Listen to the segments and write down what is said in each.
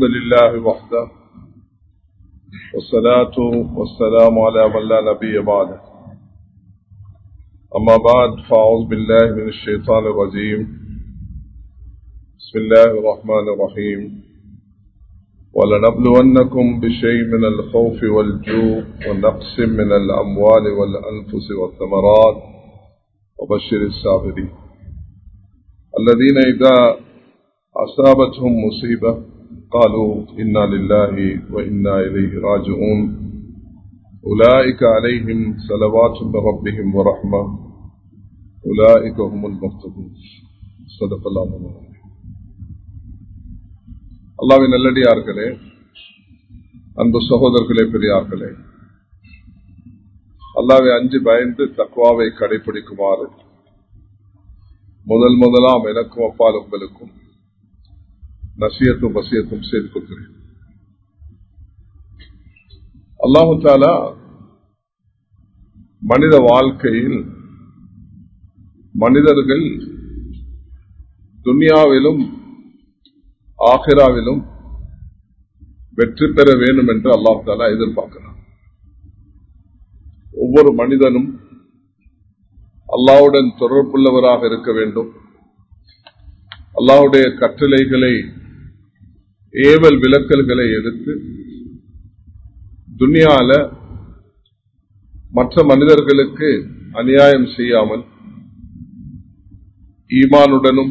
لله وحده والصلاة والسلام على من لا نبي بعده أما بعد فأعوذ بالله من الشيطان الرجيم بسم الله الرحمن الرحيم ولنبلونكم بشيء من الخوف والجوع ونقص من الأموال والأنفس والثمرات وبشر الصابرين الذين إذا أصابتهم مصيبة قالوا إنا لله وإنا إليه راجعون أولئك عليهم صلوات من ربهم ورحمة أولئك هم المهتدون صدق الله العظيم அல்லாவின் நல்லடியார்களே அன்பு சகோதரர்களே பெரியார்களே அல்லாவை அஞ்சு பயந்து தக்குவாவை கடைபிடிக்குமாறு முதல் முதலாம் எனக்கும் அப்பால் உங்களுக்கும் நசியத்தும் வசியத்தும் செய்து கொள்கிறேன் அல்லாஹு தாலா மனித வாழ்க்கையில் மனிதர்கள் துனியாவிலும் ஆஹிராவிலும் வெற்றி பெற வேண்டும் என்று அல்லாஹ் தாலா எதிர்பார்க்கிறான் ஒவ்வொரு மனிதனும் அல்லாவுடன் தொடர்புள்ளவராக இருக்க வேண்டும் அல்லாவுடைய கட்டளைகளை ஏவல் விலக்கல்களை எடுத்து துனியால மற்ற மனிதர்களுக்கு அநியாயம் செய்யாமல் ஈமானுடனும்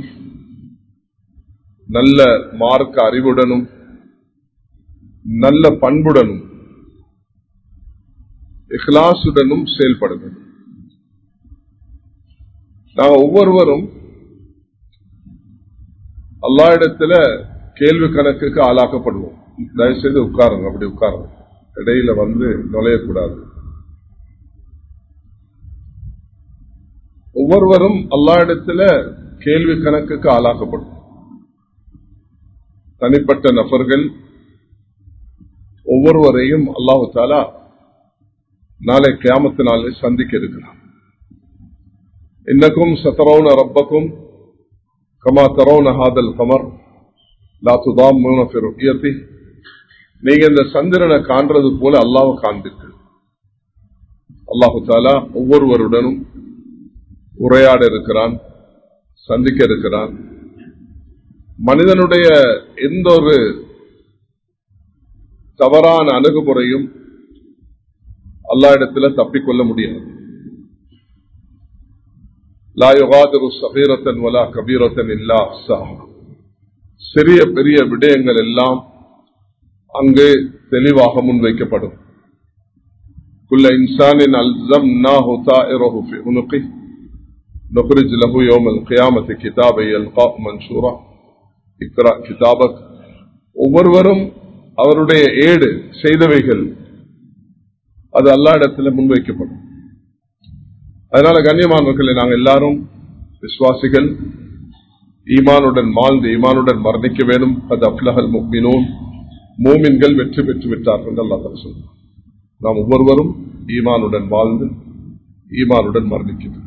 நல்ல மார்க்க அறிவுடனும் நல்ல பண்புடனும் இஹ்லாசுடனும் செயல்படுது நாங்கள் ஒவ்வொருவரும் அல்லா இடத்துல கேள்வி கணக்குக்கு ஆளாக்கப்படுவோம் தயவுசெய்து உட்காருங்க அப்படி உட்காருங்க இடையில வந்து நுழையக்கூடாது ஒவ்வொருவரும் அல்லா இடத்துல கேள்வி கணக்குக்கு ஆளாக்கப்படும் தனிப்பட்ட நபர்கள் ஒவ்வொருவரையும் அல்லாஹு தாலா நாளை கியாமத்து நாளை சந்திக்க இருக்கிறார் இன்னக்கும் சத்தரவுன ரப்பக்கும் கமா தரவுன ஹாதல் கமர் லாத்துதாம் நீங்க இந்த சந்திரனை காண்றது போல அல்லாவை காண்பீர்கள் அல்லாஹு தாலா ஒவ்வொருவருடனும் உரையாட இருக்கிறான் சந்திக்க இருக்கிறான் மனிதனுடைய எந்த ஒரு தவறான அணுகுமுறையும் அல்லா இடத்துல தப்பிக்கொள்ள முடியாது லாயுகாதிரு சபீரத்தன் வலா கபீரத்தன் இல்லா சிறிய பெரிய விடயங்கள் எல்லாம் அங்கு தெளிவாக முன்வைக்கப்படும் குல்ல இன்சானின் அல்சம் நா ஹுதா உனுக்கி نخرج له يوم القيامة كتابا يلقاه منشورا இக்ரா கிதாபக் ஒவ்வொருவரும் அவருடைய ஏடு செய்தவைகள் அது அல்லா இடத்துல முன்வைக்கப்படும் அதனால கண்ணியமானவர்களை நாங்கள் எல்லாரும் விசுவாசிகள் ஈமானுடன் வாழ்ந்து ஈமானுடன் மரணிக்க வேண்டும் அது அப்லஹல் முக்மினோன் மூமின்கள் வெற்றி பெற்று விட்டார்கள் அல்லா சொல்லுவோம் நாம் ஒவ்வொருவரும் ஈமானுடன் வாழ்ந்து ஈமானுடன் மரணிக்கிறோம்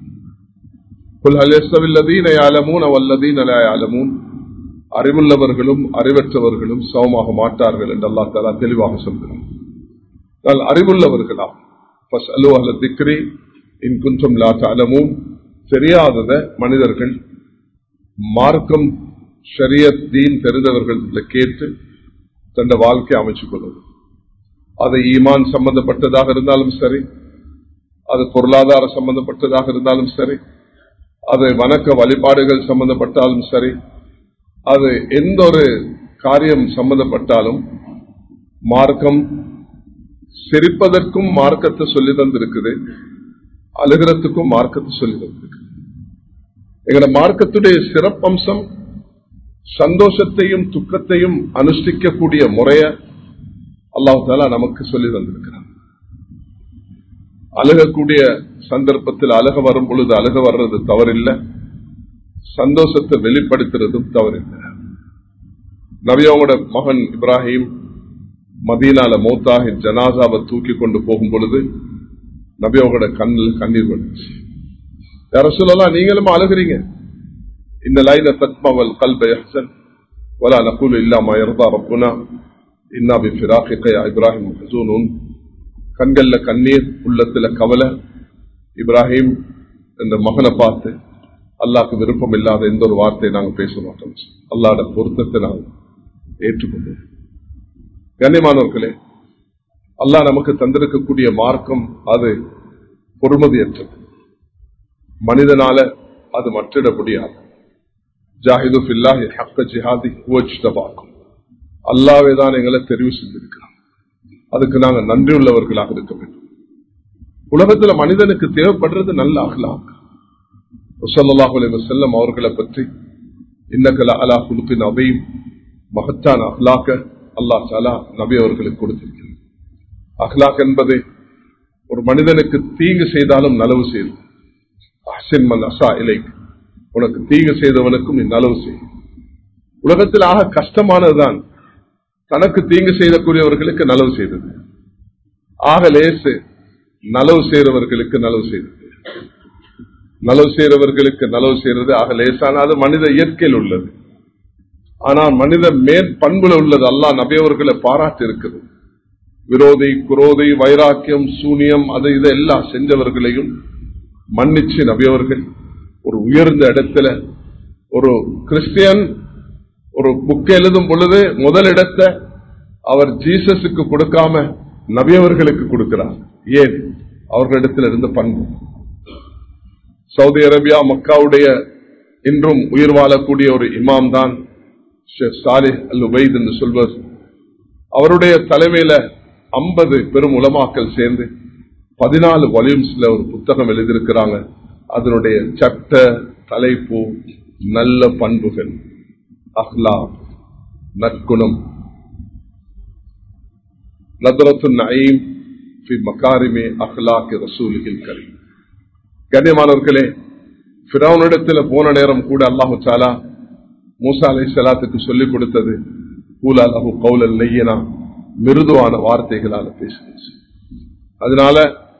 அறிவுள்ளவர்களும் அறிவற்றவர்களும் சமமாக மாட்டார்கள் என்று அல்லா தாலா தெளிவாக சொல்கிறார் அறிவுள்ளவர்களா திக்ரி இன்குன்றும் லாத்தாலமும் தெரியாதத மனிதர்கள் மார்க்கம் ஷரியத்தீன் தெரிந்தவர்கள் கேட்டு தந்த வாழ்க்கை அமைச்சுக் கொள்வது அது ஈமான் சம்பந்தப்பட்டதாக இருந்தாலும் சரி அது பொருளாதார சம்பந்தப்பட்டதாக இருந்தாலும் சரி அது வணக்க வழிபாடுகள் சம்பந்தப்பட்டாலும் சரி அது எந்த ஒரு காரியம் சம்பந்தப்பட்டாலும் மார்க்கம் சிரிப்பதற்கும் மார்க்கத்தை சொல்லி தந்திருக்குது அழுகிறதுக்கும் மார்க்கத்தை சொல்லி தந்திருக்கு எங்களோட மார்க்கத்துடைய சிறப்பம்சம் சந்தோஷத்தையும் துக்கத்தையும் அனுஷ்டிக்கக்கூடிய முறைய அல்லாஹாலா நமக்கு சொல்லி தந்திருக்கிறார் அழுகக்கூடிய சந்தர்ப்பத்தில் அழுக வரும் பொழுது அழுக வர்றது தவறில்லை சந்தோஷத்தை வெளிப்படுத்துறதும் தவறில்லை நவியாவோட மகன் இப்ராஹிம் மதீனால மௌத்தாகி ஜனாசாவை தூக்கி கொண்டு போகும் பொழுது நபியோட கண்ணில் கண்ணீர் வந்துச்சு யார சொல்லலாம் நீங்களும் அழுகிறீங்க இந்த லைன தத்மவல் கல்ப யஹ்சன் வலா நகுல் இல்லாம இருந்தா ரப்புனா இன்னாபி ஃபிராக்கியா இப்ராஹிம் ஹசூனும் கண்கள்ல கண்ணீர் உள்ளத்துல கவலை இப்ராஹிம் என்ற மகனை பார்த்து அல்லாக்கு விருப்பம் இல்லாத எந்த ஒரு வார்த்தையை நாங்கள் பேச மாட்டோம் அல்லாட பொருத்தத்தை நாங்கள் ஏற்றுக்கொண்டோம் கண்ணியமானவர்களே அல்லாஹ் நமக்கு தந்திருக்கக்கூடிய மார்க்கம் அது பொறுமதியற்றது மனிதனால அது மற்றிட முடியாது ஜாஹிது ஃபில்லாஹி ஹக்க ஜிஹாதி பார்க்கும் அல்லாவே தான் எங்களை தெரிவு செஞ்சிருக்கிறான் அதுக்கு நாங்கள் நன்றி உள்ளவர்களாக இருக்க வேண்டும் உலகத்துல மனிதனுக்கு தேவைப்படுறது நல்ல அகலாக் செல்லம் அவர்களை பற்றி இன்னக்கல அலா குழுப்பின் அவையும் மகத்தான அஹ்லாக்க அல்லா சாலா நபி அவர்களுக்கு கொடுத்திருக்கிறார் அஹ்லாக் என்பது ஒரு மனிதனுக்கு தீங்கு செய்தாலும் நலவு செய்து அஹ்சின் அசா இலை உனக்கு தீங்கு செய்தவனுக்கும் நீ நலவு செய் உலகத்தில் ஆக கஷ்டமானதுதான் தனக்கு தீங்கு செய்யக்கூடியவர்களுக்கு நலவு செய்தது ஆக லேசு நலவு செய்தவர்களுக்கு நலவு செய்தது நலவு செய்தவர்களுக்கு நலவு செய்யறது ஆக லேசான அது மனித இயற்கையில் உள்ளது ஆனால் மனித மேற்பண்புல உள்ளது அல்லா நபியவர்களை பாராட்டு இருக்குது விரோதி குரோதி வைராக்கியம் சூனியம் அது இதெல்லாம் செஞ்சவர்களையும் மன்னிச்சு நபியவர்கள் ஒரு உயர்ந்த இடத்துல ஒரு கிறிஸ்டியன் ஒரு புக் எழுதும் பொழுது முதலிடத்தை அவர் ஜீசஸுக்கு கொடுக்காம நபியவர்களுக்கு கொடுக்கிறார் ஏன் அவர்களிடத்தில் இருந்த பண்பு சவுதி அரேபியா மக்காவுடைய இன்றும் உயிர் வாழக்கூடிய ஒரு இமாம் தான் சாலி அல் உபைத் என்று சொல்வர் அவருடைய தலைமையில ஐம்பது பெரும் உலமாக்கள் சேர்ந்து பதினாலு வால்யூம்ஸ்ல ஒரு புத்தகம் எழுதியிருக்கிறாங்க அதனுடைய சட்ட தலைப்பு நல்ல பண்புகள் அஹ்லா நற்குணம் நதரத்து நயீம் மக்காரிமே அஹ்லாக்கு ரசூலிகள் கரீம் கண்ணியமானவர்களே பிறவனிடத்தில் போன நேரம் கூட அல்லாஹு சாலா மூசா அலை சலாத்துக்கு சொல்லிக் கொடுத்தது கூலா லஹு கவுலல் நெய்யனா மிருதுவான வார்த்தைகளால் பேசுகிறது அதனால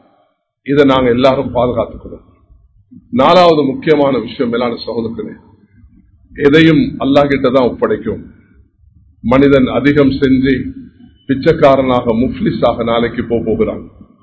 இதை நாங்க எல்லாரும் பாதுகாத்துக்கிறோம் நாலாவது முக்கியமான விஷயம் மேலான சகோதரர்களே எதையும் அல்லாஹிட்ட தான் ஒப்படைக்கும் மனிதன் அதிகம் செஞ்சு பிச்சைக்காரனாக முஃப்லிஸாக நாளைக்கு போகிறான்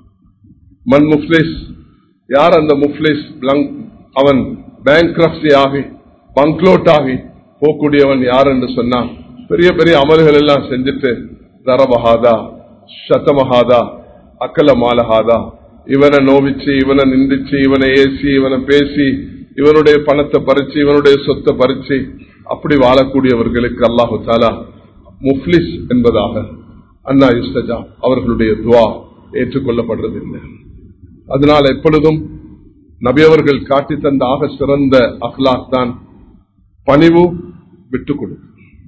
மண் முஃப்லிஸ் யார் அந்த முஃப்லிஸ் அவன் பேங்க் ஆகி பங்க்லோட் ஆகி போகக்கூடியவன் யார் என்று சொன்னா பெரிய பெரிய அமல்கள் எல்லாம் செஞ்சுட்டு தரமஹாதா சத்தமஹாதா அக்கல மாலஹாதா இவனை நோவிச்சு இவனை நிந்திச்சு இவனை ஏசி இவனை பேசி இவனுடைய பணத்தை பறிச்சு இவனுடைய சொத்தை பறிச்சு அப்படி வாழக்கூடியவர்களுக்கு அல்லாஹு தாலா முஃப்லிஸ் என்பதாக அண்ணா யுஸ்தஜா அவர்களுடைய துவா ஏற்றுக்கொள்ளப்படுறதில்லை அதனால் எப்பொழுதும் நபியவர்கள் காட்டி தந்த ஆக சிறந்த அஹ்லாக் தான் பணிவு விட்டுக் கொடு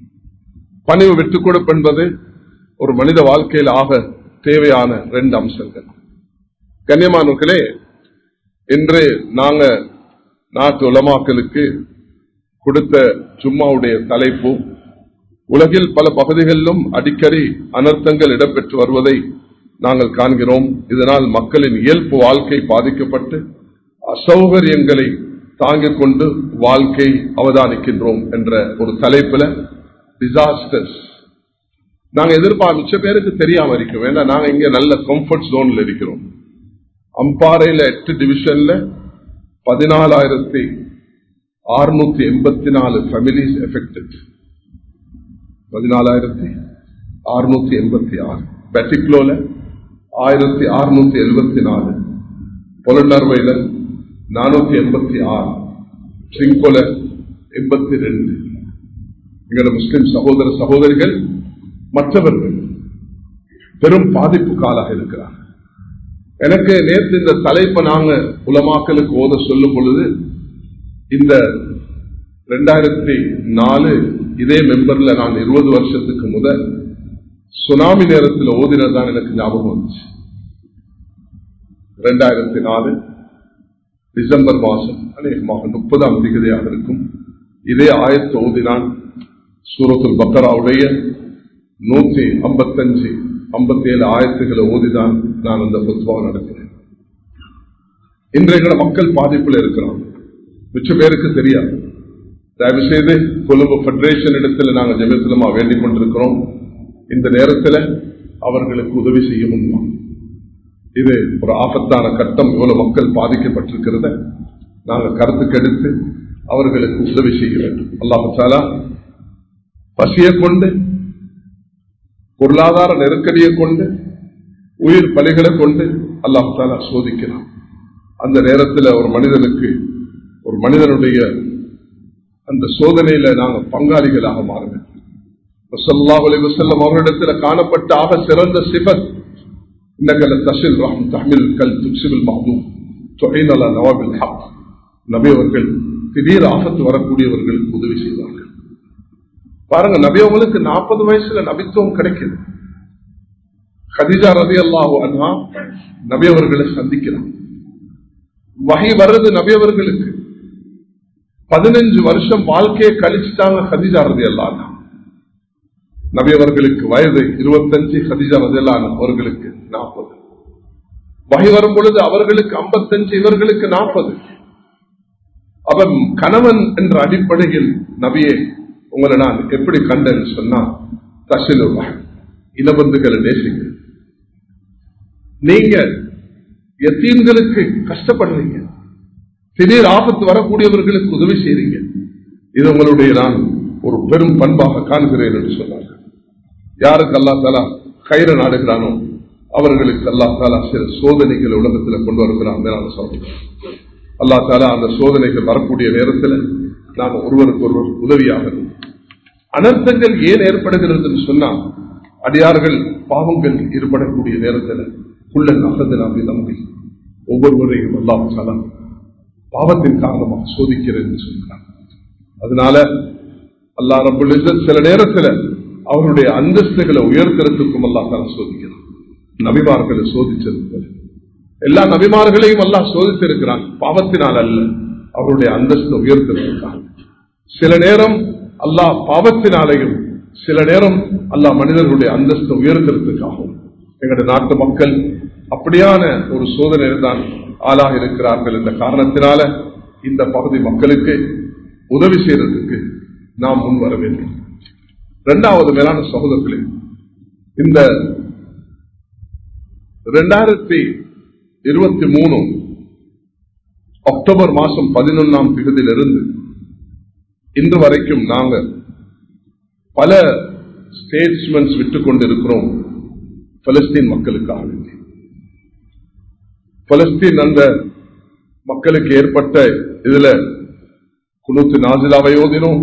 பணிவு விட்டுக் கொடுப்பு என்பது ஒரு மனித வாழ்க்கையில் ஆக தேவையான ரெண்டு அம்சங்கள் கண்ணியமானவர்களே இன்று நாங்க நாட்டு உலமாக்களுக்கு கொடுத்த சும்மாவுடைய தலைப்பு உலகில் பல பகுதிகளிலும் அடிக்கடி அனர்த்தங்கள் இடம்பெற்று வருவதை நாங்கள் காண்கிறோம் இதனால் மக்களின் இயல்பு வாழ்க்கை பாதிக்கப்பட்டு அசௌகரியங்களை தாங்கிக் கொண்டு வாழ்க்கை அவதானிக்கின்றோம் என்ற ஒரு தலைப்புல டிசாஸ்டர்ஸ் நாங்க எதிர்பார்க்க மிச்ச பேருக்கு தெரியாம இருக்கோம் ஏன்னா நாங்க இங்க நல்ல கம்ஃபர்ட் ஜோன்ல இருக்கிறோம் அம்பாறையில எட்டு டிவிஷன்ல பதினாலாயிரத்தி அறுநூத்தி எண்பத்தி நாலு ஃபேமிலிஸ் எஃபெக்டட் பதினாலாயிரத்தி அறுநூத்தி எண்பத்தி ஆறு பெட்டிக்லோல ஆயிரத்தி அறுநூத்தி எழுபத்தி நாலு பொலண்டர்வையில நானூத்தி எண்பத்தி ஆறு ட்ரிங்கோல எண்பத்தி ரெண்டு எங்களோட முஸ்லிம் சகோதர சகோதரிகள் மற்றவர்கள் பெரும் பாதிப்பு காலாக இருக்கிறார் எனக்கு நேற்று இந்த தலைப்பை நாங்க உலமாக்களுக்கு ஓத சொல்லும் பொழுது இந்த ரெண்டாயிரத்தி நாலு இதே மெம்பர்ல நான் இருபது வருஷத்துக்கு முதல் சுனாமி நேரத்தில் ஓதினதுதான் எனக்கு ஞாபகம் வந்துச்சு ரெண்டாயிரத்தி நாலு டிசம்பர் மாசம் அநேகமாக முப்பதாம் திகதியாக இருக்கும் இதே ஆயத்தை ஓதினான் சூரத்துல் பக்கராவுடைய நூத்தி ஐம்பத்தஞ்சு ஐம்பத்தி ஏழு ஆயிரத்துகளை ஓதிதான் நான் அந்த புத்தகம் நடத்தினேன் இன்றைய மக்கள் பாதிப்புல இருக்கிறான் மிச்ச பேருக்கு தெரியாது தயவு செய்து கொழும்பு பெடரேஷன் இடத்துல நாங்கள் ஜெமிசலமா வேண்டிக் கொண்டிருக்கிறோம் இந்த நேரத்தில் அவர்களுக்கு உதவி செய்ய முன்வா இது ஒரு ஆபத்தான கட்டம் இவ்வளவு மக்கள் பாதிக்கப்பட்டிருக்கிறத நாங்கள் கருத்துக்கெடுத்து அவர்களுக்கு உதவி செய்ய வேண்டும் அல்லாஹாலா பசியை கொண்டு பொருளாதார நெருக்கடியை கொண்டு உயிர் பலிகளை கொண்டு அல்லாஹாலா சோதிக்கிறான் அந்த நேரத்தில் ஒரு மனிதனுக்கு ஒரு மனிதனுடைய அந்த சோதனையில நாங்கள் பங்காளிகளாக மாறுங்க செல்லம் அவர்களிடத்தில் காணப்பட்ட ஆக சிறந்த சிபத் இன்னகல தசில் ரஹம் தமிழ் கல் துக்சிபில் மஹூம் தொகைநல நவாபில் ஹக் நபி அவர்கள் திடீர் ஆபத்து வரக்கூடியவர்களுக்கு உதவி செய்வார்கள் பாருங்க நபி அவங்களுக்கு நாற்பது வயசுல நபித்துவம் கிடைக்குது கதிஜா ரதி அல்லாஹு அண்ணா நபி அவர்களை சந்திக்கிறான் வகை வர்றது நபி அவர்களுக்கு பதினஞ்சு வருஷம் வாழ்க்கையை கழிச்சுட்டாங்க ஹதிஜா ரதி அல்லாஹ் நபி அவர்களுக்கு வயது இருபத்தஞ்சு ஹதிஜா ரதி அல்லாஹ் அவர்களுக்கு நாற்பது வகை வரும் பொழுது அவர்களுக்கு ஐம்பத்தஞ்சு இவர்களுக்கு நாற்பது அவன் கணவன் என்ற அடிப்படையில் நபியை உங்களை நான் எப்படி கண்டேன்னு சொன்னா தசிலுவா இனபந்துகளை நேசிங்க நீங்க எத்தீன்களுக்கு கஷ்டப்படுறீங்க திடீர் ஆபத்து வரக்கூடியவர்களுக்கு உதவி செய்றீங்க இது உங்களுடைய நான் ஒரு பெரும் பண்பாக காண்கிறேன் என்று சொன்னார்கள் யாருக்கு அல்லா தாலா கயிறு நாடுகிறானோ அவர்களுக்கு அல்லா தாலா சில சோதனைகள் உலகத்தில் கொண்டு வருகிறான் நான் சொல்றேன் அல்லா தாலா அந்த சோதனைகள் வரக்கூடிய நேரத்தில் நாம் ஒருவருக்கு ஒருவர் உதவியாக அனர்த்தங்கள் ஏன் ஏற்படுகிறது சொன்னா அடியார்கள் பாவங்கள் ஏற்படக்கூடிய நேரத்தில் உள்ள நகர்ந்து நாம் நம்பி ஒவ்வொருவரையும் அல்லாம் தாலா பாவத்தின் காரணமாக சோதிக்கிறேன் என்று சொல்கிறார் அதனால அல்லா ரபுல் சில நேரத்தில் அவருடைய அந்தஸ்துகளை உயர்த்துறதுக்கும் அல்லா தாலா சோதிக்கிறார் நபிமார்களை சோதிச்சிருக்கிறது எல்லா நபிமார்களையும் அல்லா சோதித்திருக்கிறான் பாவத்தினால் அல்ல அவருடைய அந்தஸ்தை உயர்த்திருக்கிறான் சில நேரம் அல்லாஹ் பாவத்தினாலையும் சில நேரம் அல்லாஹ் மனிதர்களுடைய அந்தஸ்தை உயர்த்துறதுக்காகவும் எங்களுடைய நாட்டு மக்கள் அப்படியான ஒரு சோதனை தான் ஆளாக இருக்கிறார்கள் என்ற காரணத்தினால இந்த பகுதி மக்களுக்கு உதவி செய்யறதுக்கு நாம் முன் வர வேண்டும் இரண்டாவது மேலான சகோதரர்களே இந்த இரண்டாயிரத்தி இருபத்தி மூணு அக்டோபர் மாசம் பதினொன்னாம் தேதியிலிருந்து இன்று வரைக்கும் நாங்கள் பல ஸ்டேட்ஸ்மென்ஸ் விட்டுக் கொண்டிருக்கிறோம் பலஸ்தீன் மக்களுக்காக வேண்டி பலஸ்தீன் அந்த மக்களுக்கு ஏற்பட்ட இதுல குனூத்து நாசிலாவை ஓதினோம்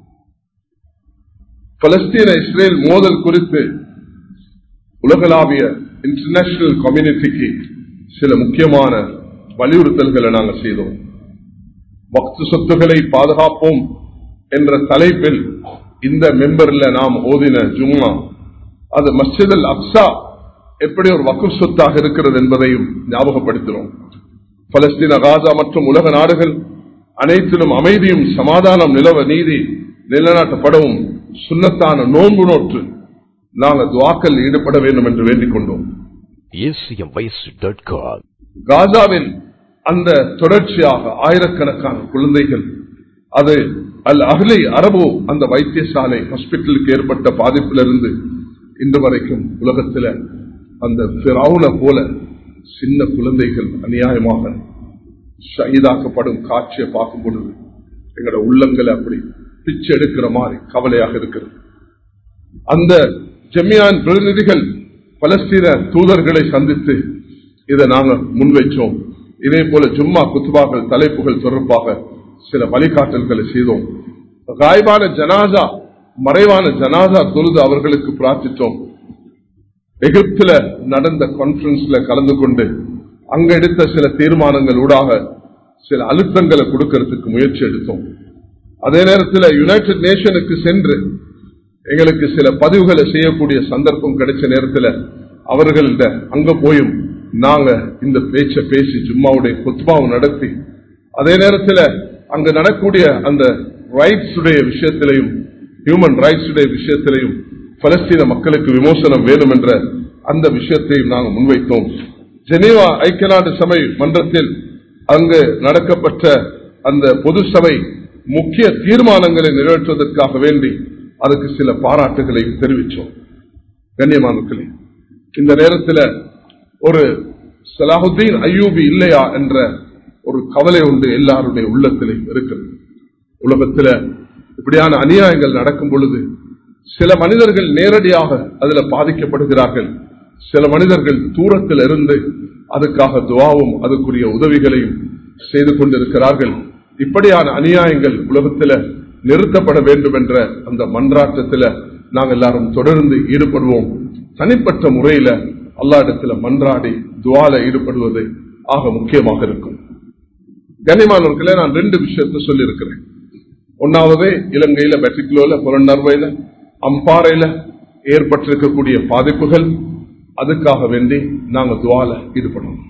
பலஸ்தீன இஸ்ரேல் மோதல் குறித்து உலகளாவிய இன்டர்நேஷனல் கம்யூனிட்டிக்கு சில முக்கியமான வலியுறுத்தல்களை நாங்கள் செய்தோம் பக்து சொத்துக்களை பாதுகாப்போம் என்ற தலைப்பில் இந்த மெம்பர்ல நாம் ஓதின ஜும்மா அது மஸ்ஜித் அல் அப்சா எப்படி ஒரு வக்கு சொத்தாக இருக்கிறது என்பதையும் ஞாபகப்படுத்தினோம் பலஸ்தீன காசா மற்றும் உலக நாடுகள் அனைத்திலும் அமைதியும் சமாதானம் நிலவ நீதி நிலைநாட்டப்படவும் சுண்ணத்தான நோன்பு நோற்று நாங்கள் துவாக்கல் ஈடுபட வேண்டும் என்று வேண்டிக் கொண்டோம் காசாவில் அந்த தொடர்ச்சியாக ஆயிரக்கணக்கான குழந்தைகள் அது அல் அகலி அரபு அந்த வைத்தியசாலை ஹாஸ்பிட்டலுக்கு ஏற்பட்ட பாதிப்பிலிருந்து இன்று வரைக்கும் உலகத்தில் அந்த பிறவுன போல சின்ன குழந்தைகள் அநியாயமாக ஷஹீதாக்கப்படும் காட்சியை பார்க்கும் பொழுது எங்களோட உள்ளங்களை அப்படி பிச்சு எடுக்கிற மாதிரி கவலையாக இருக்கிறது அந்த ஜெமியான் பிரதிநிதிகள் பலஸ்தீன தூதர்களை சந்தித்து இதை நாங்கள் முன்வைச்சோம் இதே போல ஜும்மா குத்துபாக்கள் தலைப்புகள் தொடர்பாக சில வழிகாட்டல்களை செய்தோம் காய்பான ஜனாசா மறைவான ஜனாசா தொழுது அவர்களுக்கு பிரார்த்தித்தோம் எகிப்துல நடந்த கான்பரன்ஸ்ல கலந்து கொண்டு அங்க எடுத்த சில தீர்மானங்கள் ஊடாக சில அழுத்தங்களை கொடுக்கறதுக்கு முயற்சி எடுத்தோம் அதே நேரத்தில் யுனைடெட் நேஷனுக்கு சென்று எங்களுக்கு சில பதிவுகளை செய்யக்கூடிய சந்தர்ப்பம் கிடைச்ச நேரத்தில் அவர்கள அங்க போயும் நாங்க இந்த பேச்ச பேசி ஜும்மாவுடைய குத்மாவும் நடத்தி அதே நேரத்தில் அங்க நடக்கூடிய அந்த ரைட்ஸ் உடைய விஷயத்திலையும் ஹியூமன் ரைட்ஸ் உடைய விஷயத்திலையும் பலஸ்தீன மக்களுக்கு விமோசனம் வேணும் என்ற அந்த விஷயத்தையும் நாங்கள் முன்வைத்தோம் ஜெனீவா ஐக்கிய நாடு சபை மன்றத்தில் அங்கு நடக்கப்பட்ட அந்த பொது சபை முக்கிய தீர்மானங்களை நிறைவேற்றுவதற்காக வேண்டி அதுக்கு சில பாராட்டுகளையும் தெரிவித்தோம் கண்ணியமானே இந்த நேரத்தில் ஒரு சலாஹுத்தீன் ஐயூபி இல்லையா என்ற ஒரு கவலை உண்டு எல்லாருடைய உள்ளத்திலும் இருக்கிறது உலகத்தில் இப்படியான அநியாயங்கள் நடக்கும் பொழுது சில மனிதர்கள் நேரடியாக அதுல பாதிக்கப்படுகிறார்கள் சில மனிதர்கள் தூரத்தில் இருந்து அதுக்காக துவாவும் அதுக்குரிய உதவிகளையும் செய்து கொண்டிருக்கிறார்கள் இப்படியான அநியாயங்கள் உலகத்தில் நிறுத்தப்பட வேண்டும் என்ற அந்த மன்றாட்டத்தில் நாங்கள் எல்லாரும் தொடர்ந்து ஈடுபடுவோம் தனிப்பட்ட முறையில அல்லா இடத்துல மன்றாடி துவால ஈடுபடுவது ஆக முக்கியமாக இருக்கும் கனிமானவர்களே நான் ரெண்டு விஷயத்த சொல்லியிருக்கிறேன் ஒன்னாவது இலங்கையில பெட்டிக்குலோல புலனர்வையில அம்பாறையில ஏற்பட்டிருக்கக்கூடிய பாதிப்புகள் அதுக்காக வேண்டி நாங்க துவால ஈடுபடணும்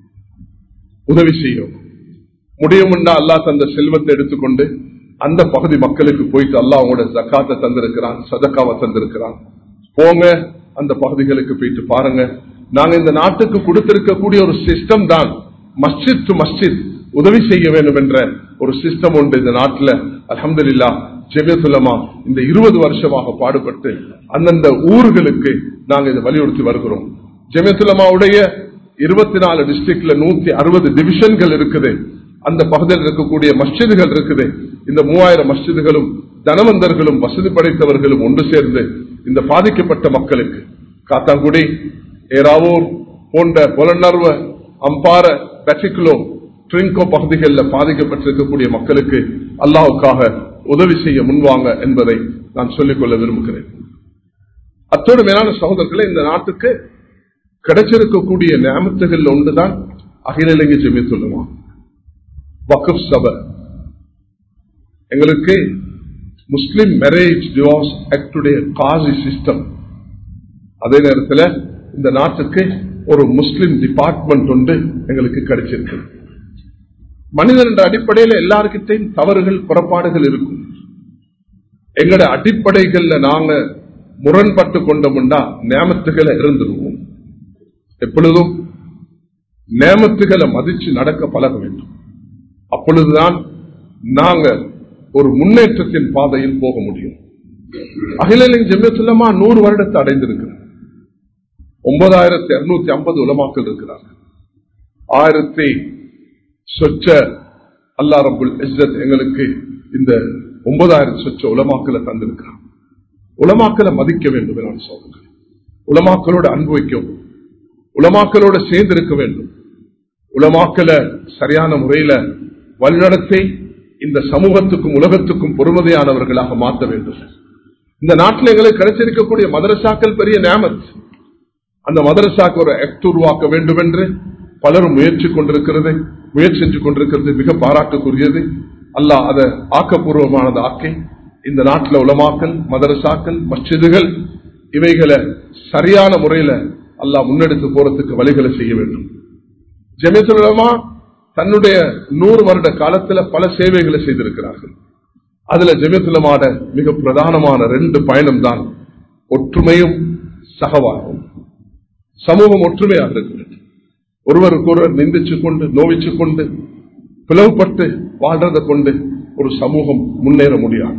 உதவி செய்யும் முடியும்னா அல்லா தந்த செல்வத்தை எடுத்துக்கொண்டு அந்த பகுதி மக்களுக்கு போயிட்டு அல்லா அவங்களோட ஜக்காத்தை தந்திருக்கிறான் சதக்காவை தந்திருக்கிறான் போங்க அந்த பகுதிகளுக்கு போயிட்டு பாருங்க நாங்க இந்த நாட்டுக்கு கொடுத்திருக்கக்கூடிய ஒரு சிஸ்டம் தான் மஸ்ஜித் டு மஸ்ஜித் உதவி செய்ய வேண்டும் என்ற ஒரு சிஸ்டம் உண்டு இந்த நாட்டில் அலமதுல்லா ஜெமியத்துலமா இந்த இருபது வருஷமாக பாடுபட்டு அந்தந்த ஊர்களுக்கு நாங்க இதை வலியுறுத்தி வருகிறோம் ஜெமியத்துலமாவுடைய இருபத்தி நாலு டிஸ்ட்ரிக்ட்ல நூத்தி அறுபது டிவிஷன்கள் இருக்குது அந்த பகுதியில் இருக்கக்கூடிய மஸ்ஜிதுகள் இருக்குது இந்த மூவாயிரம் மஸ்ஜிதுகளும் தனவந்தர்களும் வசதி படைத்தவர்களும் ஒன்று சேர்ந்து இந்த பாதிக்கப்பட்ட மக்களுக்கு காத்தாங்குடி ஏராவூர் போன்ற புலனர்வ அம்பார பெட்டிகுலோ ட்ரிங்கோ பகுதிகளில் பாதிக்கப்பட்டிருக்கக்கூடிய மக்களுக்கு அல்லாவுக்காக உதவி செய்ய முன்வாங்க என்பதை நான் சொல்லிக்கொள்ள விரும்புகிறேன் அத்தோடு மேலான சகோதரர்களை இந்த நாட்டுக்கு கிடைச்சிருக்கக்கூடிய நியமத்துகள் ஒன்றுதான் அகில இலங்கை ஜெமித்துள்ளமா வகுப் சபை எங்களுக்கு முஸ்லிம் மேரேஜ் டிவோர்ஸ் ஆக்டுடைய காசி சிஸ்டம் அதே நேரத்தில் இந்த நாட்டுக்கு ஒரு முஸ்லிம் டிபார்ட்மெண்ட் ஒன்று எங்களுக்கு கிடைச்சிருக்கு மனிதன் என்ற அடிப்படையில் எல்லாருக்கிட்டையும் தவறுகள் புறப்பாடுகள் இருக்கும் எங்கட அடிப்படைகள்ல நாங்க முரண்பட்டு கொண்டோம்னா நேமத்துகளை இருந்துருவோம் எப்பொழுதும் நேமத்துகளை மதிச்சு நடக்க பழக வேண்டும் அப்பொழுதுதான் நாங்க ஒரு முன்னேற்றத்தின் பாதையில் போக முடியும் அகில ஜெமியத்துலமா நூறு வருடத்தை அடைந்திருக்கிறார் ஒன்பதாயிரத்தி இருநூத்தி ஐம்பது உலமாக்கள் இருக்கிறார்கள் ஆயிரத்தி சொச்ச அல்லா ரபுல் இஸ்ஸத் எங்களுக்கு இந்த ஒன்பதாயிரம் சொச்ச உலமாக்களை தந்திருக்கிறார் உலமாக்களை மதிக்க வேண்டும் நான் சொல்றேன் உலமாக்களோட அன்பு வைக்கவும் உலமாக்களோட சேர்ந்து இருக்க வேண்டும் உலமாக்களை சரியான முறையில வழிநடத்தி இந்த சமூகத்துக்கும் உலகத்துக்கும் பொறுமதியானவர்களாக மாற்ற வேண்டும் இந்த நாட்டில் எங்களுக்கு கிடைச்சிருக்கக்கூடிய மதரசாக்கள் பெரிய நேமத் அந்த மதரசாக்கு ஒரு ஆக்ட் உருவாக்க வேண்டும் என்று பலரும் முயற்சி கொண்டிருக்கிறது முயற்சி செஞ்சு கொண்டிருக்கிறது மிக பாராட்டுக்குரியது அல்லாஹ் அதை ஆக்கப்பூர்வமானது ஆக்கி இந்த நாட்டில் உலமாக்கல் மதரசாக்கள் மஸ்ஜிதுகள் இவைகளை சரியான முறையில அல்லாஹ் முன்னெடுத்து போறதுக்கு வழிகளை செய்ய வேண்டும் ஜெமித்துலமா தன்னுடைய நூறு வருட காலத்துல பல சேவைகளை செய்திருக்கிறார்கள் அதுல ஜெமித்துலமாட மிக பிரதானமான ரெண்டு பயணம் தான் ஒற்றுமையும் சகவாகும் சமூகம் ஒற்றுமையாக இருக்கிறது ஒருவருக்கு ஒருவர் நிந்திச்சு கொண்டு நோவிச்சு கொண்டு பிளவுபட்டு வாழ்றதை கொண்டு ஒரு சமூகம் முன்னேற முடியாது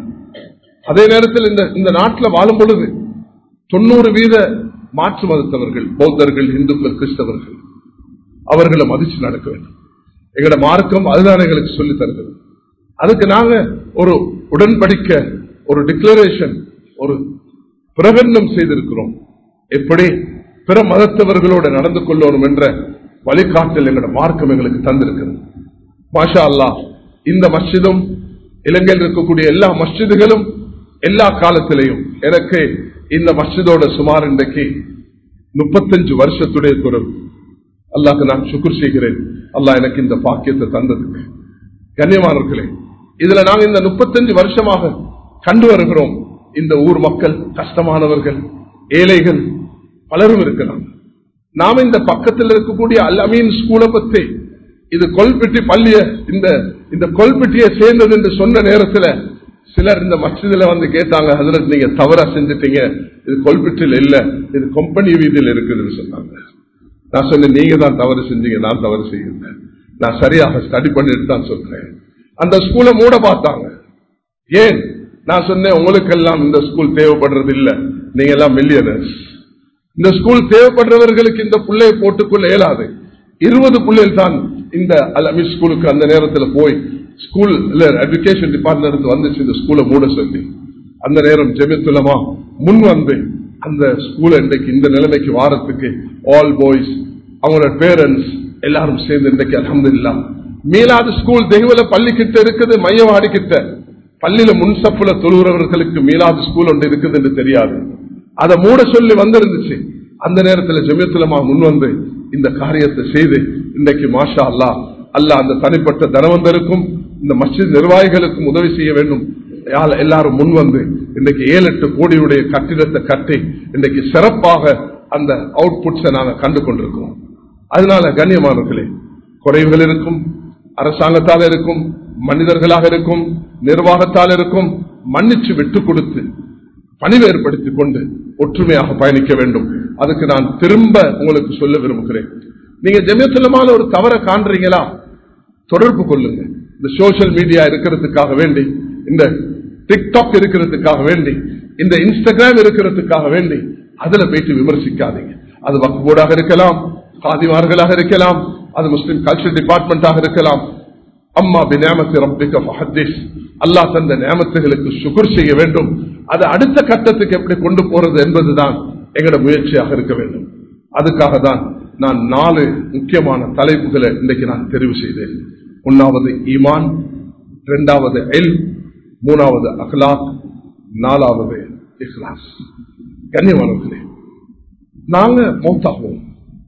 அதே நேரத்தில் இந்த இந்த நாட்டில் வாழும் பொழுது தொண்ணூறு வீத மாற்று மதத்தவர்கள் பௌத்தர்கள் இந்துக்கள் கிறிஸ்தவர்கள் அவர்களை மதிச்சு நடக்க வேண்டும் எங்களோட மார்க்கம் அதுதான் எங்களுக்கு சொல்லி தருகிறது அதுக்கு நாங்க ஒரு உடன்படிக்க ஒரு டிக்ளரேஷன் ஒரு பிரகடனம் செய்திருக்கிறோம் எப்படி பிற மதத்தவர்களோடு நடந்து கொள்ளணும் என்ற வழிகாட்டல் எங்களோட மார்க்கம் எங்களுக்கு தந்திருக்கிறது மாஷா அல்லா இந்த மஸ்ஜிதும் இலங்கையில் இருக்கக்கூடிய எல்லா மஸ்ஜிதுகளும் எல்லா காலத்திலையும் எனக்கு இந்த மஸ்ஜிதோட சுமார் இன்றைக்கு முப்பத்தஞ்சு வருஷத்துடைய தொடர்பு அல்லாஹ் நான் சுக்குர் செய்கிறேன் அல்லாஹ் எனக்கு இந்த பாக்கியத்தை தந்ததுக்கு கண்ணியமானவர்களே இதுல நாங்க இந்த முப்பத்தஞ்சு வருஷமாக கண்டு வருகிறோம் இந்த ஊர் மக்கள் கஷ்டமானவர்கள் ஏழைகள் பலரும் இருக்கலாம் நாம இந்த பக்கத்தில் இருக்கக்கூடிய அல் அமீன் ஸ்கூலை பத்தி இது கொல்பெட்டி பள்ளிய இந்த இந்த கொல்பெட்டியை சேர்ந்தது என்று சொன்ன நேரத்தில் சிலர் இந்த மசிதில வந்து கேட்டாங்க அதுல நீங்க தவறா செஞ்சுட்டீங்க இது கொல்பெட்டியில் இல்ல இது கம்பெனி வீதியில் இருக்குதுன்னு சொன்னாங்க நான் சொன்னேன் நீங்க தான் தவறு செஞ்சீங்க நான் தவறு செய்யல நான் சரியாக ஸ்டடி பண்ணிட்டு தான் சொல்றேன் அந்த ஸ்கூலை மூட பார்த்தாங்க ஏன் நான் சொன்னேன் உங்களுக்கெல்லாம் இந்த ஸ்கூல் தேவைப்படுறது இல்ல நீங்க எல்லாம் மில்லியனர்ஸ் இந்த ஸ்கூல் தேவைப்படுறவர்களுக்கு இந்த பிள்ளையை போட்டுக்கொள்ள இயலாது இருபது பிள்ளைகள் தான் இந்த அலமி ஸ்கூலுக்கு அந்த நேரத்தில் போய் ஸ்கூல் எஜுகேஷன் டிபார்ட்மெண்ட் வந்துச்சு இந்த ஸ்கூலை மூட சொல்லி அந்த நேரம் ஜெமித்துலமா முன் வந்து அந்த ஸ்கூல் இன்றைக்கு இந்த நிலைமைக்கு வாரத்துக்கு ஆல் பாய்ஸ் அவங்களோட பேரண்ட்ஸ் எல்லாரும் சேர்ந்து இன்றைக்கு அலமது இல்லா மீளாது ஸ்கூல் தெய்வல பள்ளி கிட்ட இருக்குது மையவாடி கிட்ட பள்ளியில முன்சப்புல தொழுகிறவர்களுக்கு மீளாது ஸ்கூல் ஒன்று இருக்குது என்று தெரியாது அதை மூட சொல்லி வந்திருந்துச்சு அந்த நேரத்தில் ஜெமியத்துலமா முன் வந்து இந்த காரியத்தை செய்து இன்றைக்கு மாஷா அல்லா அல்ல அந்த தனிப்பட்ட தனவந்தருக்கும் இந்த மஸ்ஜித் நிர்வாகிகளுக்கும் உதவி செய்ய வேண்டும் எல்லாரும் முன் வந்து இன்றைக்கு ஏழு எட்டு கோடியுடைய கட்டிடத்தை கட்டி இன்றைக்கு சிறப்பாக அந்த அவுட்புட்ஸை நாங்கள் கண்டு கொண்டிருக்கிறோம் அதனால கண்ணியமானவர்களே குறைவுகள் இருக்கும் அரசாங்கத்தால் இருக்கும் மனிதர்களாக இருக்கும் நிர்வாகத்தால் இருக்கும் மன்னிச்சு விட்டு கொடுத்து பணிவு ஏற்படுத்திக் கொண்டு ஒற்றுமையாக பயணிக்க வேண்டும் அதுக்கு நான் திரும்ப உங்களுக்கு சொல்ல விரும்புகிறேன் நீங்க ஜெமியத்துலமான ஒரு தவற காண்றீங்களா தொடர்பு கொள்ளுங்க இந்த சோசியல் மீடியா இருக்கிறதுக்காக வேண்டி இந்த டிக்டாக் இருக்கிறதுக்காக வேண்டி இந்த இன்ஸ்டாகிராம் இருக்கிறதுக்காக வேண்டி அதுல போயிட்டு விமர்சிக்காதீங்க அது வக்குபோர்டாக இருக்கலாம் காதிமார்களாக இருக்கலாம் அது முஸ்லிம் கல்ச்சர் டிபார்ட்மெண்டாக இருக்கலாம் அம்மா பினாமத்து ரப்பிக்க ஃபஹத்தீஸ் அல்லாஹ் தந்த நியமத்துகளுக்கு சுகுர் செய்ய வேண்டும் அது அடுத்த கட்டத்துக்கு எப்படி கொண்டு போறது என்பதுதான் எங்களோட முயற்சியாக இருக்க வேண்டும் அதுக்காக தான் நான் நாலு முக்கியமான தலைப்புகளை இன்றைக்கு நான் தெரிவு செய்தேன் ஒன்னாவது ஈமான் இரண்டாவது எல் மூணாவது அஹ்லாக் நாலாவது இஸ்லாஸ் கண்ணியமானவர்களே நாங்க மௌத்தாகுவோம்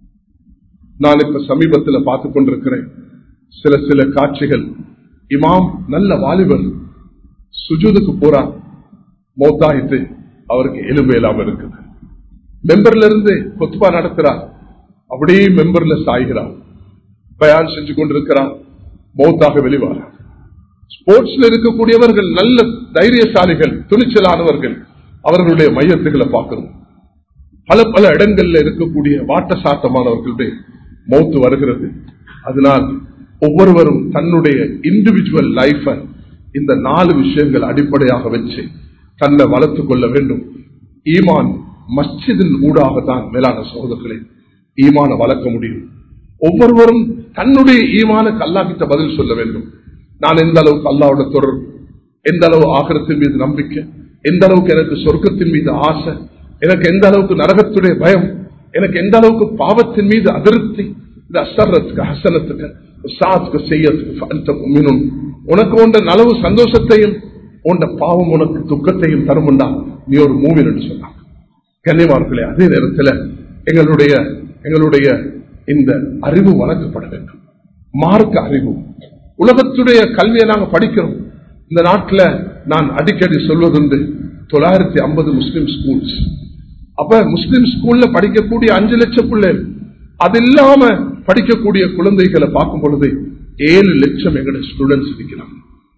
நான் இப்ப சமீபத்தில் பார்த்து கொண்டிருக்கிறேன் சில சில காட்சிகள் இமாம் நல்ல வாலிபர் சுஜூதுக்கு போறார் மௌத்தாயிட்டு அவருக்கு எலும்பு இல்லாம இருக்குது மெம்பர்ல இருந்து கொத்துபா நடத்துறார் அப்படியே மெம்பர்ல சாய்கிறார் பயான் செஞ்சு கொண்டிருக்கிறார் மௌத்தாக வெளிவாரார் ஸ்போர்ட்ஸ்ல இருக்கக்கூடியவர்கள் நல்ல தைரியசாலிகள் துணிச்சலானவர்கள் அவர்களுடைய மையத்துகளை பார்க்கணும் பல பல இடங்கள்ல இருக்கக்கூடிய வாட்ட சாட்டமானவர்களுடைய மௌத்து வருகிறது அதனால் ஒவ்வொருவரும் தன்னுடைய இண்டிவிஜுவல் லைஃப இந்த நாலு விஷயங்கள் அடிப்படையாக வச்சு தன்னை வளர்த்துக் கொள்ள வேண்டும் ஈமான் மஸ்ஜிதின் ஊடாக தான் மேலான சகோதரர்களே ஈமான வளர்க்க முடியும் ஒவ்வொருவரும் தன்னுடைய ஈமானுக்கு அல்லா கிட்ட பதில் சொல்ல வேண்டும் நான் எந்த அளவுக்கு அல்லாவோட தொடர்பு எந்த அளவு ஆகரத்தின் மீது நம்பிக்கை எந்த அளவுக்கு எனக்கு சொர்க்கத்தின் மீது ஆசை எனக்கு எந்த அளவுக்கு நரகத்துடைய பயம் எனக்கு எந்த அளவுக்கு பாவத்தின் மீது அதிருப்தி இந்த அசரத்துக்கு ஹசனத்துக்கு சாத்துக்கு செய்யறதுக்கு உனக்கு உண்ட நலவு சந்தோஷத்தையும் உண்ட பாவம் உனக்கு துக்கத்தையும் தருமுண்டா நீ ஒரு மூவின் என்று சொன்னாங்க கன்னிமார்களே அதே நேரத்தில் எங்களுடைய எங்களுடைய இந்த அறிவு வளர்க்கப்பட வேண்டும் மார்க்க அறிவு உலகத்துடைய கல்வியை நாங்க படிக்கிறோம் இந்த நாட்டில் நான் அடிக்கடி சொல்வதுண்டு தொள்ளாயிரத்தி ஐம்பது முஸ்லிம் ஸ்கூல்ஸ் அப்ப முஸ்லிம் ஸ்கூல்ல படிக்கக்கூடிய அஞ்சு லட்சம் பிள்ளைகள் அது இல்லாம படிக்கக்கூடிய குழந்தைகளை பார்க்கும் பொழுது ஏழு லட்சம் எங்களுடைய ஸ்டூடெண்ட்ஸ் இருக்கிறாங்க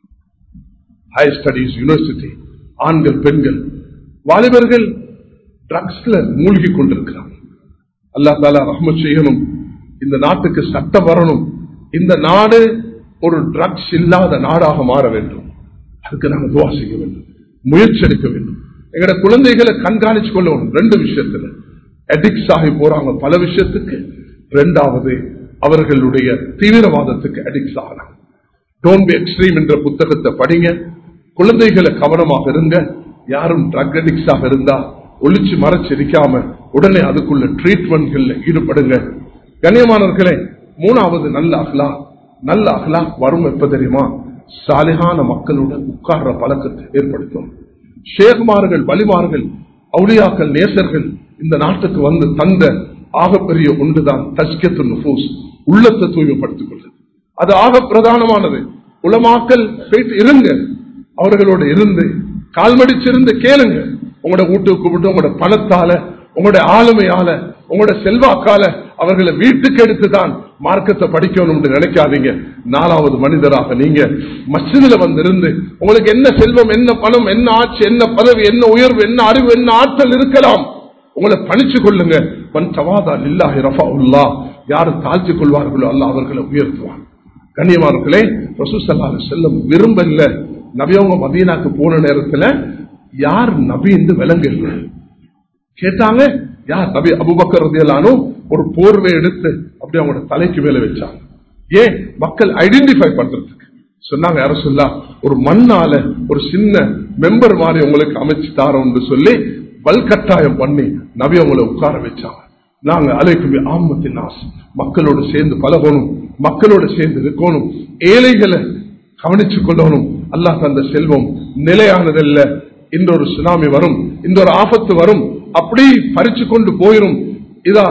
ஹையர் ஸ்டடிஸ் யூனிவர்சிட்டி ஆண்கள் பெண்கள் வாலிபர்கள் ட்ரக்ஸ்ல மூழ்கி கொண்டிருக்கிறாங்க அல்லா தாலா ரஹ்மத் செய்யணும் இந்த நாட்டுக்கு சட்டம் வரணும் இந்த நாடு ஒரு ட்ரக்ஸ் இல்லாத நாடாக மாற வேண்டும் அதுக்கு நாங்கள் துவா செய்ய வேண்டும் முயற்சி எடுக்க வேண்டும் எங்கட குழந்தைகளை கண்காணிச்சு கொள்ளணும் ரெண்டு விஷயத்துல அடிக்ஸ் ஆகி போறாங்க பல விஷயத்துக்கு ரெண்டாவது அவர்களுடைய தீவிரவாதத்துக்கு அடிக்ஸ் ஆகலாம் டோன்ட் பி எக்ஸ்ட்ரீம் என்ற புத்தகத்தை படிங்க குழந்தைகளை கவனமாக இருங்க யாரும் ட்ரக் அடிக்ஸ் ஆக இருந்தா ஒளிச்சு மறைச்சிருக்காம உடனே அதுக்குள்ள ட்ரீட்மெண்ட்கள்ல ஈடுபடுங்க கண்ணியமானவர்களே மூணாவது நல்ல அகலா நல்ல அகலா வரும் எப்ப தெரியுமா சாலிகான மக்களுடன் உட்கார்ற பழக்கத்தை ஏற்படுத்தும் ஷேகுமார்கள் வலிமார்கள் அவுளியாக்கள் நேசர்கள் இந்த நாட்டுக்கு வந்து தந்த ஆகப்பெரிய ஒன்றுதான் தஸ்கத்து நுபூஸ் உள்ளத்தை தூய்மைப்படுத்திக் கொள்வது அது ஆக பிரதானமானது உலமாக்கல் போயிட்டு இருங்க அவர்களோட இருந்து கால்மடிச்சிருந்து கேளுங்க உங்களோட வீட்டுக்கு கூப்பிட்டு உங்களோட பணத்தால உங்களுடைய ஆளுமையால உங்களோட செல்வாக்கால அவர்களை வீட்டுக்கு எடுத்துதான் மார்க்கத்தை படிக்கணும் நினைக்காதீங்க நாலாவது மனிதராக நீங்க மசிதில வந்திருந்து உங்களுக்கு என்ன செல்வம் என்ன பணம் என்ன ஆட்சி என்ன பதவி என்ன உயர்வு என்ன அறிவு என்ன ஆற்றல் இருக்கலாம் உங்களை பணிச்சு கொள்ளுங்க மன் சவாதா இல்லாஹி ரஃபா உல்லா யாரு தாழ்த்தி கொள்வார்களோ அல்ல அவர்களை உயர்த்துவான் கண்ணியமானர்களே ரசூசல்லாரு செல்லும் விரும்பல நபியவங்க மதீனாக்கு போன நேரத்துல யார் நபி என்று விளங்கல கேட்டாங்க யார் நபி அபுபக்கர் ரதியல்லானோ ஒரு போர்வை எடுத்து அப்படி அவங்களோட தலைக்கு மேல வச்சாங்க ஏன் மக்கள் ஐடென்டிஃபை பண்றதுக்கு சொன்னாங்க யார சொல்லா ஒரு மண்ணால ஒரு சின்ன மெம்பர் மாதிரி உங்களுக்கு அமைச்சு தாரோம்னு சொல்லி வல்கட்டாயம் பண்ணி நபி அவங்களை உட்கார வச்சாங்க நாங்க அலைக்குமே ஆமத்தின் ஆசை மக்களோடு சேர்ந்து பழகணும் மக்களோடு சேர்ந்து இருக்கணும் ஏழைகளை கவனிச்சுக் கொள்ளணும் அல்லாஹ் தந்த செல்வம் நிலையானதல்ல இன்னொரு சுனாமி வரும் இன்னொரு ஆபத்து வரும் அப்படி பறிச்சு கொண்டு போயிரும் இதா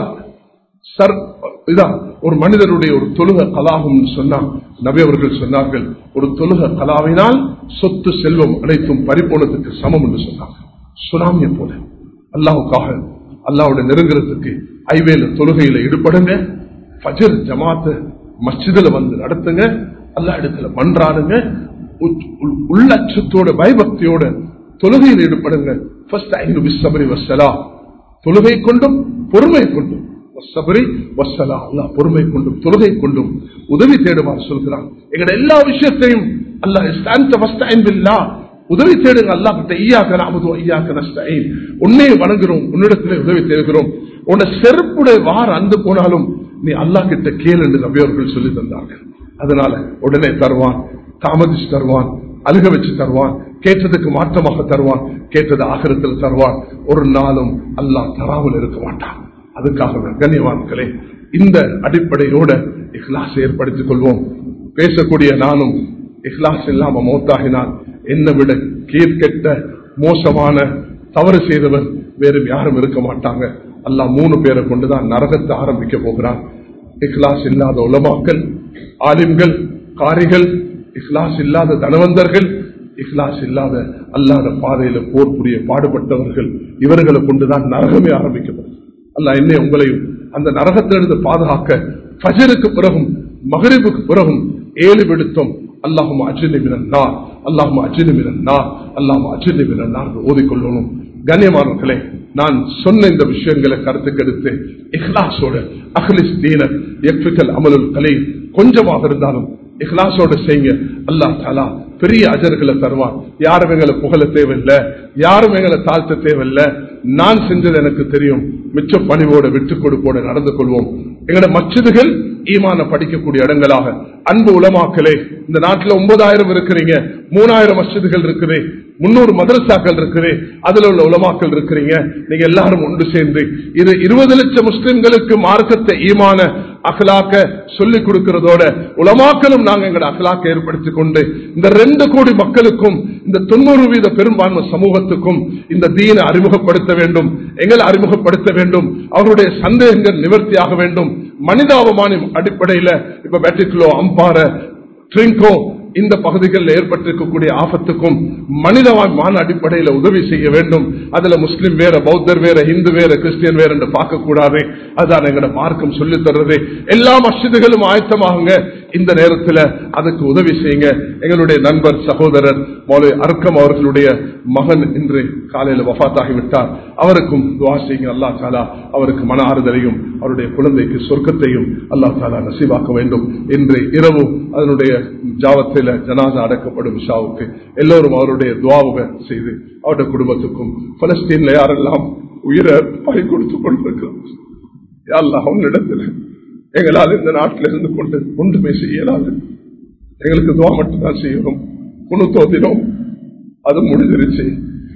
சர் இதா ஒரு மனிதருடைய ஒரு தொழுக கலாகும் சொன்னார் நபி அவர்கள் சொன்னார்கள் ஒரு தொழுக கலாவினால் சொத்து செல்வம் அனைத்தும் பறிப்போனதுக்கு சமம் என்று சொன்னாங்க சுனாமியை போல அல்லாவுக்காக அல்லாவோட நெருங்குறதுக்கு ஐவேல தொழுகையில ஈடுபடுங்க ஃபஜர் ஜமாத்து மஸ்ஜிதுல வந்து நடத்துங்க அல்லா இடத்துல மன்றாடுங்க உ- உள்- உள்ளச்சத்தோட பயபக்தியோட தொழுகையில் ஈடுபடுங்க ஃபர்ஸ்ட் ஐந்து விசபரி வசலா தொழுகை கொண்டும் பொறுமை கொண்டும் வசபரி வசலா அல்லாஹ் பொறுமை கொண்டும் தொழுகை கொண்டும் உதவி தேடுவார் சொல்கிறான் எங்கட எல்லா விஷயத்தையும் அல்லாஹ் இஸ்தான்த வஸ்தாயின் பில்லா உதவி தேடுங்க அல்லாஹ் கிட்ட ஈயாக்க நாமது ஐயாக்க நஸ்தாயின் உன்னை வணங்குறோம் உன்னிடத்திலே உதவி தேடுகிறோம் உன்னை செருப்புடைய வார அந்து போனாலும் நீ அல்லாஹ் கிட்ட கேளு என்று நபி அவர்கள் சொல்லி தந்தார்கள் அதனால உடனே தருவான் தாமதிச்சு தருவான் அழுக வச்சு தருவான் கேட்டதுக்கு மாற்றமாக தருவான் கேட்டது ஆகிரத்தில் தருவான் ஒரு நாளும் அல்லாஹ் தராமல் இருக்க மாட்டான் அதுக்காக கண்ணியவான்களே இந்த அடிப்படையோட இஹ்லாஸ் ஏற்படுத்திக் கொள்வோம் பேசக்கூடிய நானும் இஹ்லாஸ் இல்லாம மௌத்தாகினால் என்னை விட கீழ்கெட்ட மோசமான தவறு செய்தவர் வேறு யாரும் இருக்க மாட்டாங்க அல்லாஹ் மூணு பேரை கொண்டுதான் நரகத்தை ஆரம்பிக்க போகிறான் இஹ்லாஸ் இல்லாத உலமாக்கள் ஆலிம்கள் காரிகள் இஹ்லாஸ் இல்லாத தனவந்தர்கள் இஹ்லாஸ் இல்லாத அல்லாத பாதையில போர் புரிய பாடுபட்டவர்கள் இவர்களை கொண்டுதான் நரகமே ஆரம்பிக்கப்படும் அல்லாஹ் என்னை உங்களையும் அந்த நரகத்திலிருந்து பாதுகாக்க ஃபஜருக்கு பிறகும் மகரிபுக்கு பிறகும் ஏழு விடுத்தோம் அல்லாஹும் அஜினி மினன்னா அல்லாஹும் அஜினி மினன்னா அல்லாஹும் அஜினி மினன்னா ஓதிக்கொள்ளணும் கண்ணியமானவர்களே நான் சொன்ன இந்த விஷயங்களை கருத்துக்கெடுத்து இஹ்லாஸோட அஹ்லிஸ் தீன எஃபிக்கல் அமலுல் கலை கொஞ்சமாக இருந்தாலும் இஹ்லாஸோட செய்யுங்க அல்லாஹ் தாலா பெரிய அஜர்களை தருவான் யாரும் எங்களை புகழ தேவையில்லை யாரும் எங்களை தாழ்த்த தேவையில்லை நான் செஞ்சது எனக்கு தெரியும் மிச்ச பணிவோட விட்டு கொடுப்போட நடந்து கொள்வோம் எங்களோட மச்சிதுகள் ஈமான படிக்கக்கூடிய இடங்களாக அன்பு உலமாக்களே இந்த நாட்டில் ஒன்பதாயிரம் இருக்கிறீங்க மூணாயிரம் மஸ்ஜிதுகள் இருக்குது முன்னூறு மதரசாக்கள் இருக்குது அதுல உள்ள உலமாக்கள் இருக்கிறீங்க நீங்க எல்லாரும் ஒன்று சேர்ந்து இது இருபது லட்சம் முஸ்லிம்களுக்கு மார்க்கத்தை ஈமான அகலாக்க சொல்லிக் கொடுக்கிறதோட உலமாக்களும் நாங்க எங்களோட அகலாக்க ஏற்படுத்தி கொண்டு இந்த ரெண்டு கோடி மக்களுக்கும் இந்த தொண்ணூறு வீத பெரும்பான்மை சமூகத்துக்கும் இந்த தீனை அறிமுகப்படுத்த வேண்டும் எங்களை அறிமுகப்படுத்த வேண்டும் அவருடைய சந்தேகங்கள் நிவர்த்தியாக வேண்டும் மனிதாபமானம் அடிப்படையில இப்ப பேட்டிக்லோ அம்பார ட்ரிங்கோ இந்த பகுதிகளில் ஏற்பட்டிருக்கக்கூடிய ஆபத்துக்கும் மனிதமான அடிப்படையில் உதவி செய்ய வேண்டும் அதுல முஸ்லிம் வேற பௌத்தர் வேற இந்து வேற கிறிஸ்டியன் வேற என்று பார்க்க கூடாது அதுதான் எங்களோட மார்க்கம் சொல்லி தர்றது எல்லா மசிதுகளும் ஆயத்தமாகுங்க இந்த நேரத்தில் அதுக்கு உதவி செய்யுங்க எங்களுடைய நண்பர் சகோதரர் மௌலை அர்க்கம் அவர்களுடைய மகன் இன்று காலையில் வஃத்தாகிவிட்டார் அவருக்கும் துவா செய்யுங்க அல்லா தாலா அவருக்கு மன ஆறுதலையும் அவருடைய குழந்தைக்கு சொர்க்கத்தையும் அல்லா தாலா நசீவாக்க வேண்டும் இன்று இரவு அதனுடைய ஜாவத்தில் ஜனாசா அடக்கப்படும் ஷாவுக்கு எல்லோரும் அவருடைய துவாவுக செய்து அவருடைய குடும்பத்துக்கும் பலஸ்தீன்ல யாரெல்லாம் உயிரை பறி கொடுத்துக் கொண்டிருக்கிறார் அவனிடத்தில் எங்களால் இந்த நாட்டில் இருந்து கொண்டு ஒன்றுமே செய்யலாது எங்களுக்கு துவா மட்டும்தான் செய்யணும் குணு தோதினோம் அது முடிஞ்சிருச்சு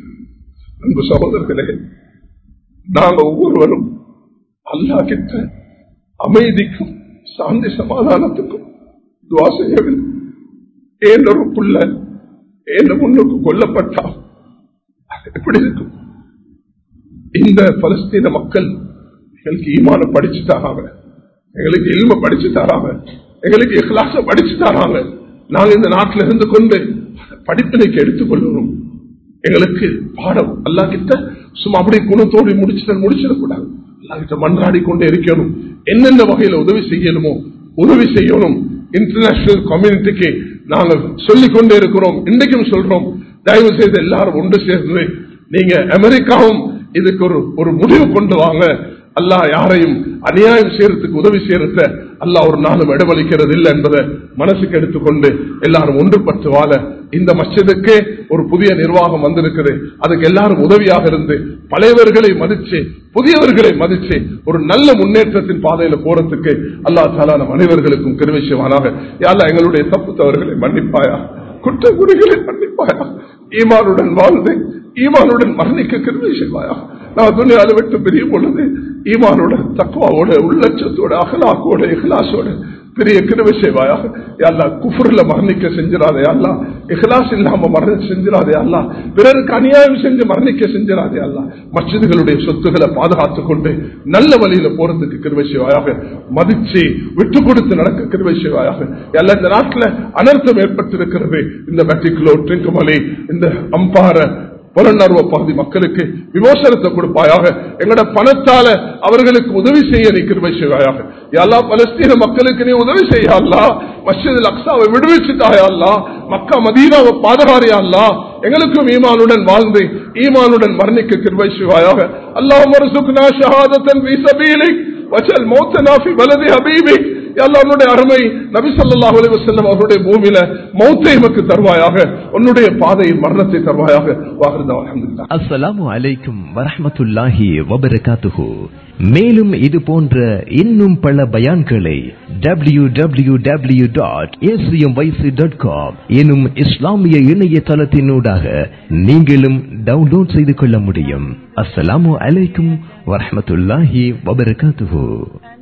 அன்பு சகோதரர்களே நாங்க ஒவ்வொருவரும் அல்லா கிட்ட அமைதிக்கும் சாந்தி சமாதானத்துக்கும் துவா செய்யவில்லை ஏன் ஒரு புள்ள ஏன் முன்னுக்கு கொல்லப்பட்டா எப்படி இருக்கும் இந்த பலஸ்தீன மக்கள் எங்களுக்கு ஈமான படிச்சு தராங்க எங்களுக்கு இல்ம படிச்சு தராங்க எங்களுக்கு இஹ்லாச படிச்சு தராங்க நாங்க இந்த நாட்டில் இருந்து கொண்டு படிப்பினைக்கு எடுத்துக்கொள்ளணும் எங்களுக்கு பாடம் அல்லா கிட்ட சும்மா அப்படி குணத்தோடு முடிச்சிட முடிச்சிடக்கூடாது அல்லா கிட்ட மன்றாடி கொண்டே இருக்கணும் என்னென்ன வகையில உதவி செய்யணுமோ உதவி செய்யணும் இன்டர்நேஷனல் கம்யூனிட்டிக்கு நாங்க சொல்லிக் கொண்டே இருக்கிறோம் இன்றைக்கும் சொல்றோம் தயவு செய்து எல்லாரும் ஒன்று சேர்ந்து நீங்க அமெரிக்காவும் இதுக்கு ஒரு ஒரு முடிவு கொண்டு வாங்க அல்லாஹ் யாரையும் அநியாயம் செய்யறதுக்கு உதவி செய்யறத அல்லாஹ் ஒரு நாளும் இடமளிக்கிறது இல்லை என்பதை மனசுக்கு எடுத்துக்கொண்டு எல்லாரும் ஒன்றுபட்டு வாழ இந்த மஸ்ஜிதுக்கு ஒரு புதிய நிர்வாகம் வந்திருக்குது அதுக்கு எல்லாரும் உதவியாக இருந்து பழையவர்களை மதிச்சு புதியவர்களை மதிச்சு ஒரு நல்ல முன்னேற்றத்தின் பாதையில போறதுக்கு அல்லா தாலா நம் அனைவர்களுக்கும் கிருவிஷயமானாக யாரா எங்களுடைய தப்பு தவறுகளை மன்னிப்பாயா குற்ற குறைகளை மன்னிப்பாயா ஈமானுடன் வாழ்ந்து ஈமானுடன் மரணிக்க கிருவிஷயமாயா நான் துணியால விட்டு பிரியும் பொழுது ஈமானோட தக்குவாவோட உள்ளச்சத்தோட அகலாக்கோட இஹ்லாசோட பெரிய கிருவை செய்வாயாக யாழ்லா குஃபுர்ல மரணிக்க செஞ்சிடாதே அல்லா இஹ்லாஸ் இல்லாம மரண செஞ்சிடாதே அல்லா பிறருக்கு அநியாயம் செஞ்சு மரணிக்க செஞ்சிடாதே அல்லா மஸ்ஜிதுகளுடைய சொத்துக்களை பாதுகாத்துக் கொண்டு நல்ல வழியில போறதுக்கு கிருவை செய்வாயாக மதிச்சு விட்டு கொடுத்து நடக்க கிருவை செய்வாயாக எல்லா இந்த நாட்டுல அனர்த்தம் ஏற்பட்டிருக்கிறது இந்த மெட்ரிகுலோ ட்ரிங்குமலை இந்த அம்பார புலனர்வ பகுதி மக்களுக்கு விமோசனத்தை கொடுப்பாயாக எங்களோட பணத்தால அவர்களுக்கு உதவி செய்ய நீ கிருபை செய்வாயாக எல்லா பலஸ்தீன மக்களுக்கு நீ உதவி செய்யல்லா மஸ்ஜித் அக்ஸாவை விடுவிச்சுட்டாயல்லா மக்கா மதீனாவை பாதுகாரியா அல்லா எங்களுக்கும் ஈமானுடன் வாழ்ந்து ஈமானுடன் மரணிக்க கிருபை செய்வாயாக அல்லாஹ் மருசுக்னா ஷஹாதத்தன் ஃபீ சபீலிக் வஜல் மௌத்தனா ஃபீ வலதி ஹபீபிக் அல்லாஹ்வுடைய அருமை நபி ஸல்லல்லாஹு அலைஹி வஸல்லம் அவருடைய பூமியில மௌத்தை எமக்கு தருவாயாக உன்னுடைய பாதையில் மரணத்தை தருவாயாக வாஹிருதா அல்ஹம்துலில்லாஹ் அஸ்ஸலாமு அலைக்கும் வரஹ்மத்துல்லாஹி வபரகாத்துஹு மேலும் இது போன்ற இன்னும் பல பயான்களை W W W dot dot com எனும் இஸ்லாமிய இணையதளத்தினூடாக நீங்களும் டவுன்லோட் செய்து கொள்ள முடியும் அஸ்ஸலாமு அலைக்கும் வரஹ்மத்துல்லாஹி வபரகாத்துஹு